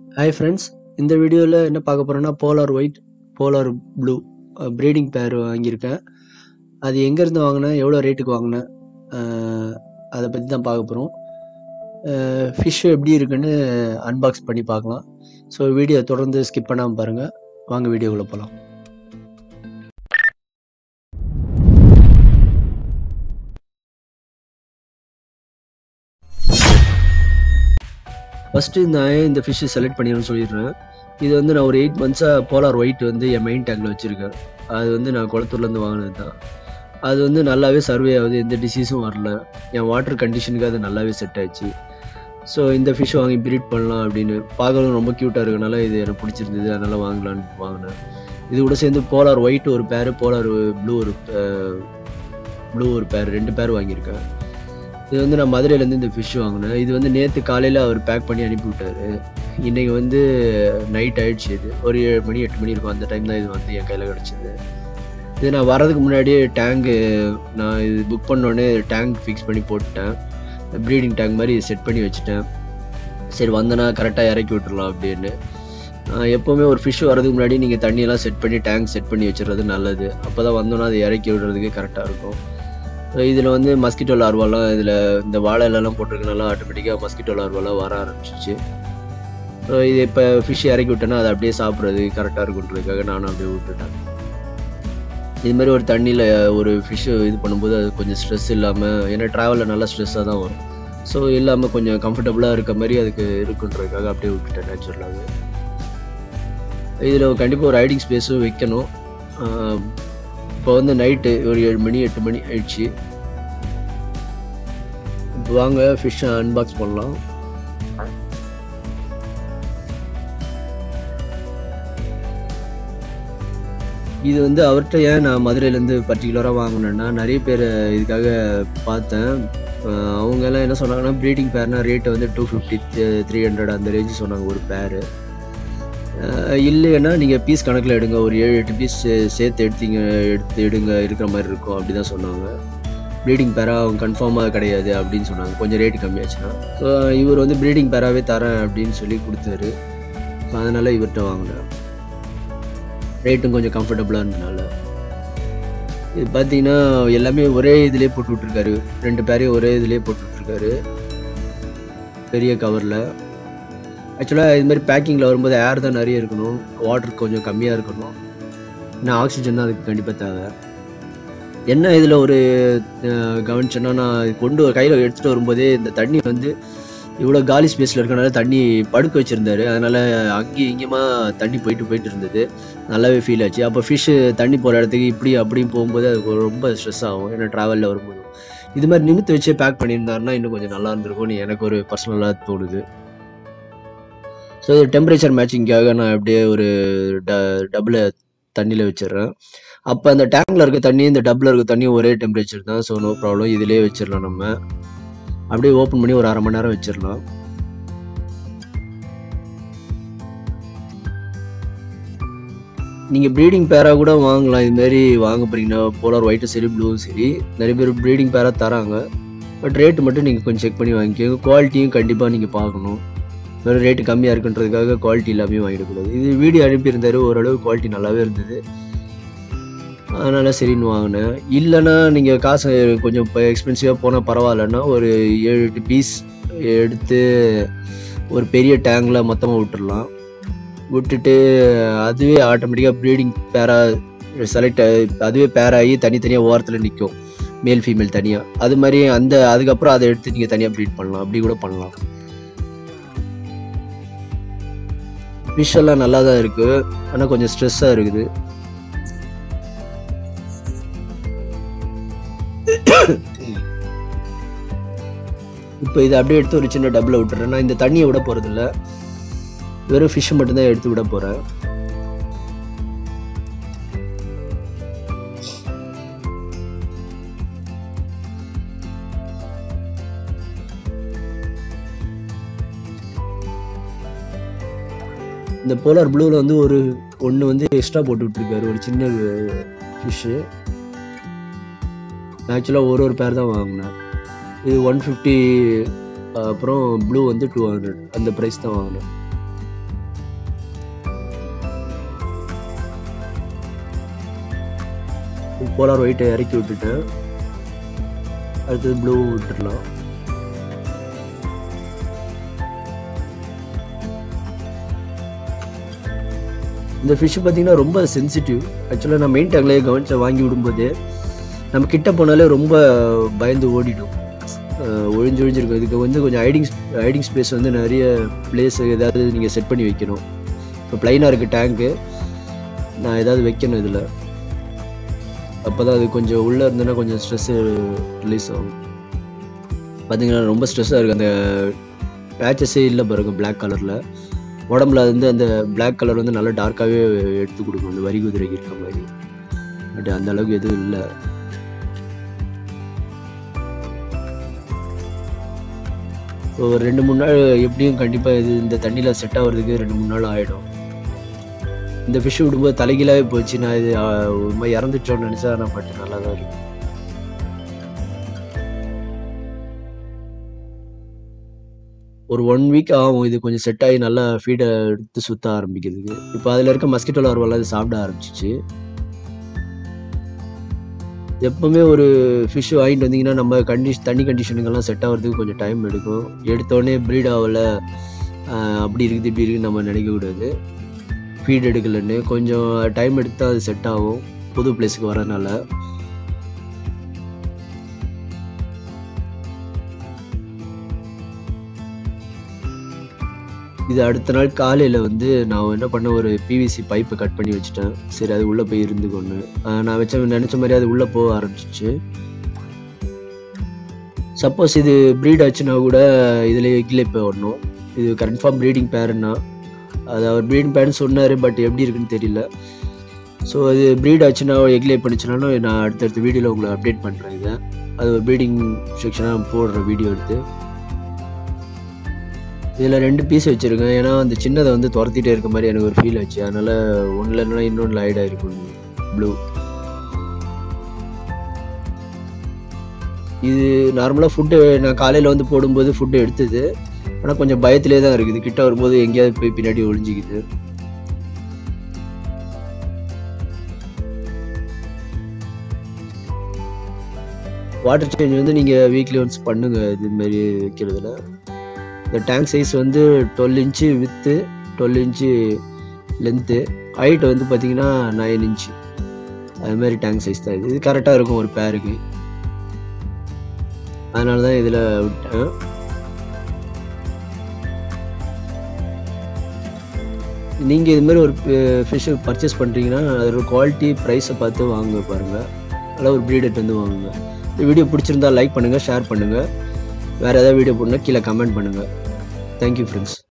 hi friends இந்த வீடியோவில் என்ன பார்க்க போகிறோன்னா polar white polar blue breeding pair வாங்கியிருக்கேன் அது எங்கேருந்து வாங்கினேன் எவ்வளோ ரேட்டுக்கு வாங்கினேன் அஹ், அதை பற்றி தான் பார்க்க போகிறோம் ஃபிஷ் எப்படி இருக்குன்னு அன்பாக்ஸ் பண்ணி பார்க்கலாம் ஸோ வீடியோ தொடர்ந்து ஸ்கிப் பண்ணாமல் பாருங்கள் வாங்க வீடியோக்குள்ளே போகலாம் ஃபஸ்ட்டு நான் ஏன் இந்த ஃபிஷ்ஷை செலக்ட் பண்ணிடுறேன்னு சொல்லிடுறேன் இது வந்து நான் ஒரு எயிட் மந்த்ஸாக போலார் ஒயிட் வந்து என் மெயின் டேங்கில் வச்சுருக்கேன் அது வந்து நான் குளத்தூர்லேருந்து வாங்கினது தான் அது வந்து நல்லாவே சர்வே ஆகுது எந்த டிசீஸும் வரல என் வாட்டர் கண்டிஷனுக்கு அது நல்லாவே செட் ஆச்சு ஸோ இந்த ஃபிஷ் வாங்கி ப்ரீட் பண்ணலாம் அப்படின்னு பார்க்கவும் ரொம்ப க்யூட்டாக இருக்கனால இது எனக்கு பிடிச்சிருந்தது அதனால் வாங்கலான்னு வாங்கினேன் இது கூட சேர்ந்து போலார் ஒயிட் ஒரு பேர் போலார் ப்ளூ ஒரு ப்ளூ ஒரு பேர் ரெண்டு பேர் வாங்கியிருக்கேன் இது வந்து நான் மதுரையிலேருந்து இந்த ஃபிஷ் வாங்கினேன் இது வந்து நேற்று காலையில் அவர் பேக் பண்ணி அனுப்பி விட்டாரு இன்றைக்கி வந்து நைட் ஆயிடுச்சு இது ஒரு ஏழு மணி எட்டு மணி இருக்கும் அந்த டைம் தான் இது வந்து என் கையில் கிடச்சிது இது நான் வரதுக்கு முன்னாடியே டேங்கு நான் இது புக் பண்ணோடனே டேங்க் ஃபிக்ஸ் பண்ணி போட்டுட்டேன் ப்ரீடிங் டேங்க் மாதிரி செட் பண்ணி வச்சுட்டேன் சரி வந்தனா கரெக்டாக இறக்கி விட்டுறலாம் அப்படின்னு ஆஹ் எப்போவுமே ஒரு ஃபிஷ் வரதுக்கு முன்னாடி நீங்கள் தண்ணியெல்லாம் செட் பண்ணி டேங்க் செட் பண்ணி வச்சுறது நல்லது அப்போ தான் வந்தோன்னா அதை இறக்கி விடுறதுக்கு கரெக்டாக இருக்கும் இதில் வந்து மஸ்கிட்டோ லார்வாலாம் இதில் இந்த வாழை இலைலாம் போட்டிருக்கனால ஆட்டோமேட்டிக்காக மஸ்கிட்டோ லார்வாலாம் வர ஆரம்பிச்சிச்சு ஸோ இது இப்போ ஃபிஷ் இறக்கி விட்டேன்னா அதை அப்படியே சாப்பிட்றது கரெக்டாக இருக்குன்றதுக்காக நானும் அப்படியே விட்டுட்டேன் இது மாதிரி ஒரு தண்ணியில் ஒரு ஃபிஷ்ஷு இது பண்ணும்போது அது கொஞ்சம் ஸ்ட்ரெஸ் இல்லாமல் ஏன்னா ட்ராவலில் நல்லா ஸ்ட்ரெஸ்ஸாக தான் வரும் ஸோ இல்லாமல் கொஞ்சம் கம்ஃபர்டபுளாக இருக்க மாதிரி அதுக்கு இருக்குன்றதுக்காக அப்படியே விட்டுட்டேன் நேச்சுரலாகவே இதில் கண்டிப்பாக ஒரு ரைடிங் ஸ்பேஸும் வைக்கணும் ஆஹ் இப்போ வந்து நைட்டு ஒரு ஏழு மணி எட்டு மணி ஆயிடுச்சு இப்போ வாங்க ஃபிஷ்ஷை அன்பாக்ஸ் பண்ணலாம் இது வந்து அவர்கிட்ட ஏன் நான் மதுரையிலேருந்து பர்டிகுலராக வாங்கினேன்னா நிறைய பேர் இதுக்காக பார்த்தேன் அஹ் அவங்க எல்லாம் என்ன சொன்னாங்கன்னா ப்ரீடிங் பேர்னா ரேட்டு வந்து டூ ஃபிஃப்டி த்ரீ ஹண்ட்ரட் அந்த ரேஞ்சு சொன்னாங்க ஒரு பேர் இல்லைன்னா நீங்கள் பீஸ் கணக்கில் எடுங்க ஒரு ஏழு எட்டு பீஸ் சேர்த்து எடுத்தீங்க எடுத்து எடுங்க இருக்கிற மாதிரி இருக்கும் அப்படி தான் சொன்னாங்க ப்ரீடிங் பேராக அவங்க கன்ஃபார்மாக கிடையாது அப்படின்னு சொன்னாங்க கொஞ்சம் ரேட்டு கம்மியாச்சுன்னா ஸோ இவர் வந்து ப்ரீடிங் பேராகவே தரேன் அப்படின்னு சொல்லி கொடுத்தாரு ஸோ அதனால் இவர்கிட்ட வாங்கினேன் ரேட்டும் கொஞ்சம் கம்ஃபர்டபுளாக இருந்தனால இது பார்த்தீங்கன்னா எல்லாமே ஒரே இதிலே போட்டு விட்ருக்காரு ரெண்டு பேரையும் ஒரே இதிலே போட்டு விட்ருக்காரு பெரிய கவரில் ஆக்சுவலாக இது மாதிரி பேக்கிங்கில் வரும்போது ஏர் தான் நிறைய இருக்கணும் வாட்டர் கொஞ்சம் கம்மியாக இருக்கணும் ஏன்னா ஆக்சிஜன் தான் அதுக்கு கண்டிப்பாக தேவை என்ன இதில் ஒரு அஹ், கவனிச்சேன்னா நான் கொண்டு கையில் எடுத்துகிட்டு வரும்போதே இந்த தண்ணி வந்து இவ்வளோ காலி ஸ்பேஸில் இருக்கனால தண்ணி படுக்க வச்சுருந்தாரு அதனால் அங்கேயும் இங்கேயுமா தண்ணி போயிட்டு போயிட்டு இருந்தது நல்லாவே ஃபீல் ஆச்சு அப்போ ஃபிஷ்ஷு தண்ணி போகிற இடத்துக்கு இப்படி அப்படியும் போகும்போது அதுக்கு ரொம்ப ஸ்ட்ரெஸ் ஆகும் ஏன்னா ட்ராவலில் வரும்போது இது மாதிரி நிமித்து வச்சே பேக் பண்ணியிருந்தாருன்னா இன்னும் கொஞ்சம் நல்லா இருந்திருக்கும்னு எனக்கு ஒரு பர்சனலாக தோணுது ஸோ இது டெம்பரேச்சர் மேட்சிங்காக நான் அப்படியே ஒரு ட டபுளை தண்ணியில் வச்சிடுறேன் அப்போ அந்த டேங்கில் இருக்க தண்ணி இந்த டப்பில் இருக்க தண்ணி ஒரே டெம்பரேச்சர் தான் ஸோ நோ ப்ராப்ளம் இதிலே வச்சிடலாம் நம்ம அப்படியே ஓப்பன் பண்ணி ஒரு அரை மணி நேரம் வச்சிடலாம் நீங்கள் ப்ரீடிங் பேராக கூட வாங்கலாம் இது மாதிரி வாங்க போறீங்கன்னா போலார் ஒயிட்டும் சரி ப்ளூவும் சரி நிறைய பேர் ப்ரீடிங் பேராக தராங்க பட் ரேட்டு மட்டும் நீங்கள் கொஞ்சம் செக் பண்ணி வாங்கிக்கோங்க குவாலிட்டியும் கண்டிப்பாக நீங்கள் பார்க்கணும் வெறும் ரேட்டு கம்மியாக இருக்குன்றதுக்காக குவாலிட்டி இல்லாமல் வாங்கிடக்கூடாது இது வீடியோ அனுப்பியிருந்தாரு ஓரளவு குவாலிட்டி நல்லாவே இருந்தது அதனால் சரின்னு வாங்கினேன் இல்லைன்னா நீங்கள் காசு கொஞ்சம் இப்போ எக்ஸ்பென்சிவாக போனால் பரவாயில்லன்னா ஒரு ஏழு எட்டு பீஸ் எடுத்து ஒரு பெரிய டேங்கில் மொத்தமாக விட்டுடலாம் விட்டுட்டு அதுவே ஆட்டோமேட்டிக்காக ப்ரீடிங் பேராக செலக்ட் அதுவே பேர் ஆகி தனித்தனியாக ஓரத்தில் நிற்கும் மேல் ஃபீமேல் தனியாக அது மாதிரி அந்த அதுக்கப்புறம் அதை எடுத்து நீங்கள் தனியாக ப்ரீட் பண்ணலாம் அப்படி கூட பண்ணலாம் ஃபிஷ் எல்லாம் நல்லா தான் இருக்குது ஆனால் கொஞ்சம் ஸ்ட்ரெஸ்ஸாக இருக்குது இப்போ இதை அப்படியே எடுத்து ஒரு சின்ன டப்பில் விட்டுறேன் நான் இந்த தண்ணியை விட போகிறதில்ல வெறும் ஃபிஷ் மட்டும்தான் எடுத்து விட போகிறேன் இந்த போலார் ப்ளூவில் வந்து ஒரு ஒன்று வந்து எக்ஸ்ட்ரா போட்டு விட்ருக்காரு ஒரு சின்ன ஃபிஷ்ஷு ஆக்சுவலாக ஒரு ஒரு பேர் தான் வாங்கினேன் இது ஒன் ஃபிஃப்டி அப்புறம் ப்ளூ வந்து டூ ஹண்ட்ரட் அந்த ப்ரைஸ் தான் வாங்கினேன் போலார் ஒயிட்டை இறக்கி விட்டுட்டேன் அடுத்தது ப்ளூ விட்டுடலாம் இந்த ஃபிஷ் பார்த்தீங்கன்னா ரொம்ப சென்சிட்டிவ் ஆக்சுவலாக நான் மெயின் டேங்க்லேயே கவனிச்ச வாங்கி விடும்போது நம்ம கிட்ட போனாலே ரொம்ப பயந்து ஓடிடும் அஹ் ஒழிஞ்சு ஒழிஞ்சிருக்கும் இதுக்கு வந்து கொஞ்சம் ஹைடிங் ஹைடிங் ஸ்பேஸ் வந்து நிறைய பிளேஸ் ஏதாவது நீங்கள் செட் பண்ணி வைக்கணும் இப்போ ப்ளைனாக இருக்குது டேங்க்கு நான் ஏதாவது வைக்கணும் இதில் அப்போ தான் அது கொஞ்சம் உள்ளே இருந்ததுன்னா கொஞ்சம் ஸ்ட்ரெஸ்ஸு ரிலீஸ் ஆகும் பார்த்தீங்கன்னா ரொம்ப ஸ்ட்ரெஸ்ஸாக இருக்குது அந்த பேச்சஸே இல்லை பாருங்க பிளாக் கலரில் உடம்புல வந்து அந்த Black கலர் வந்து நல்லா டார்க்காகவே எடுத்து கொடுக்கும் அந்த வரி குதிரைக்கு இருக்க மாதிரி பட் அந்த அளவுக்கு எதுவும் இல்லை ஸோ ஒரு ரெண்டு மூணு நாள் எப்படியும் கண்டிப்பாக இது இந்த தண்ணியில் செட் ஆகிறதுக்கு ரெண்டு மூணு நாள் ஆகிடும் இந்த ஃபிஷ் விடும்போது தலைகீழாவே போச்சு நான் இது ஆ, ஒரு மாதிரி இறந்துட்டோன்னு நினச்சா நான் பட்டு நல்லா தான் இருக்கு ஒரு ஒன் வீக் ஆகும் இது கொஞ்சம் செட் ஆகி நல்லா ஃபீடை எடுத்து சுத்த ஆரம்பிக்கிறதுக்கு இப்போ அதில் இருக்க மஸ்கிட்டோ லார்வெல்லாம் அது சாப்பிட ஆரம்பிச்சிச்சு எப்பவுமே ஒரு ஃபிஷ் வாங்கிட்டு வந்தீங்கன்னா நம்ம கண்டிஷ் தண்ணி கண்டிஷனுங்கெல்லாம் செட் ஆகிறதுக்கு கொஞ்சம் டைம் எடுக்கும் எடுத்தோடனே ப்ரீட் ஆகலை அப்படி இருக்குது இப்படி இருக்குன்னு நம்ம நினைக்கக்கூடாது ஃபீட் எடுக்கலன்னு கொஞ்சம் டைம் எடுத்து அது செட் ஆகும் புது பிளேஸுக்கு வரனால இது அடுத்த நாள் காலையில் வந்து நான் என்ன பண்ண ஒரு பிவிசி பைப்பை கட் பண்ணி வச்சுட்டேன் சரி அது உள்ளே போய் இருந்துக்கொண்டு நான் வச்ச நினச்ச மாதிரி அது உள்ளே போக ஆரம்பிச்சிச்சு சப்போஸ் இது ப்ரீட் ஆச்சுன்னா கூட இதில் எக்கில் இப்போ வரணும் இது கன்ஃபார்ம் ப்ரீடிங் பேருன்னா அது அவர் ப்ரீடிங் பேர்னு சொன்னார் பட் எப்படி இருக்குன்னு தெரியல ஸோ அது ப்ரீட் ஆச்சுன்னா எக்லே பண்ணிச்சுனாலும் நான் அடுத்தடுத்த வீடியோவில் உங்களை அப்டேட் பண்ணுறேன் இதை அது ஒரு ப்ரீடிங் செக்ஷனாக போடுற வீடியோ எடுத்து இதில் ரெண்டு பீஸ் வச்சுருக்கேன் ஏன்னா அந்த சின்னதை வந்து துரத்திட்டே இருக்க மாதிரி எனக்கு ஒரு ஃபீல் ஆச்சு அதனால் ஒன்றில் இல்லைனா இன்னொன்று ஆயிடாக இருக்கும் ப்ளூ இது நார்மலாக ஃபுட்டு நான் காலையில் வந்து போடும்போது ஃபுட்டு எடுத்தது ஆனால் கொஞ்சம் பயத்திலே தான் இருக்குது கிட்ட வரும்போது எங்கேயாவது போய் பின்னாடி ஒளிஞ்சிக்குது வாட்டர் சேஞ்ச் வந்து நீங்கள் வீக்லி ஒன்ஸ் பண்ணுங்கள் இது மாதிரி வைக்கிறதுல இந்த டேங்க் சைஸ் வந்து twelve inch width twelve inch length height வந்து பார்த்தீங்கன்னா நைன் இன்ச்சு அது மாதிரி டேங்க் சைஸ் தான் இது இது கரெக்டாக இருக்கும் ஒரு பேருக்கு அதனால தான் இதில் விட்டேன் நீங்கள் இது மாதிரி ஒரு ஃபிஷ்ஷை பர்ச்சேஸ் பண்ணுறீங்கன்னா அதோட குவாலிட்டி ப்ரைஸை பார்த்து வாங்க பாருங்கள் நல்லா ஒரு ப்ரீடட் வந்து வாங்குங்க இந்த வீடியோ பிடிச்சிருந்தா லைக் பண்ணுங்கள் ஷேர் பண்ணுங்கள் வேறு ஏதாவது வீடியோ போடணுன்னா கீழே கமெண்ட் பண்ணுங்கள் தேங்க்யூ ஃப்ரெண்ட்ஸ்